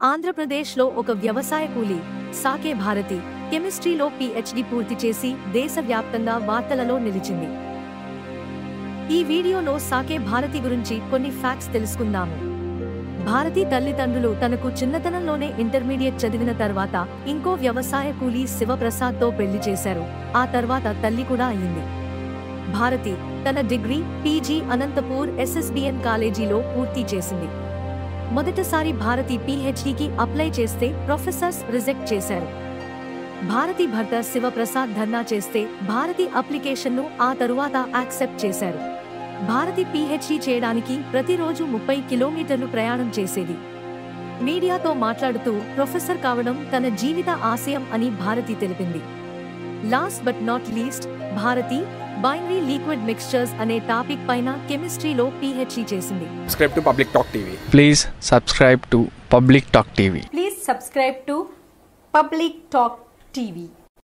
ఆంధ్రప్రదేశ్లో ఒక వ్యవసాయ కూలి సాకే భారతి కెమిస్ట్రీలో పిహెచ్డి పూర్తి చేసి దేశవ్యాప్తంగా వార్తలలో నిలిచింది ఈ వీడియోలో సాకే భారతి గురించి కొన్ని ఫ్యాక్ట్స్ తెలుసుకుందాము భారతి తల్లిదండ్రులు తనకు చిన్నతనంలోనే ఇంటర్మీడియట్ చదివిన తర్వాత ఇంకో వ్యవసాయ కూలీ శివప్రసాద్తో పెళ్లి చేశారు ఆ తర్వాత తల్లి కూడా అయింది భారతి తన డిగ్రీ పీజీ అనంతపూర్ ఎస్ఎస్బిఎన్ కాలేజీలో పూర్తి చేసింది మొదటిసారి భారతి పీహెచ్డీకి అప్లై చేస్తే ప్రొఫెసర్స్ రిజెక్ట్ చేశారు భారతి భర్త శివప్రసాద్ ధర్నా చేస్తే భారతి అప్లికేషన్ను ఆ తరువాత యాక్సెప్ట్ చేశారు భారతి పీహెచ్డీ చేయడానికి ప్రతిరోజు ముప్పై కిలోమీటర్లు ప్రయాణం చేసేది మీడియాతో మాట్లాడుతూ ప్రొఫెసర్ కావడం తన జీవిత ఆశయం అని భారతి తెలిపింది last but not least Bharathi binary liquid mixtures అనే టాపిక్ పైన కెమిస్ట్రీలో పీహెచ్డీ చేసింది subscribe to Public Talk TV. Please subscribe to Public Talk TV. Please subscribe to Public Talk TV.